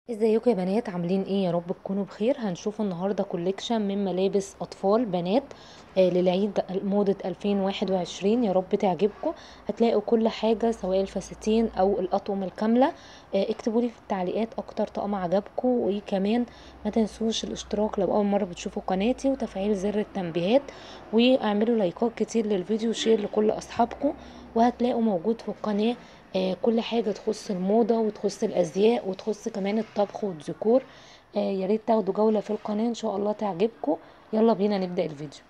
ازيكم يا بنات عاملين ايه يا رب تكونوا بخير هنشوف النهارده كوليكشن من ملابس اطفال بنات آه للعيد موضة 2021 يا رب تعجبكم هتلاقوا كل حاجة سواء الفساتين او الاطقم الكاملة آه اكتبوا لي في التعليقات اكتر طقم عجبكم وكمان ما تنسوش الاشتراك لو اول مرة بتشوفوا قناتي وتفعيل زر التنبيهات واعملوا لايكات كتير للفيديو وشير لكل اصحابكم وهتلاقوا موجود في القناة آه كل حاجة تخص الموضة وتخص الأزياء وتخص كمان الطبخ والديكور آه يا ريت تاخدوا جولة في القناة إن شاء الله تعجبكم يلا بينا نبدأ الفيديو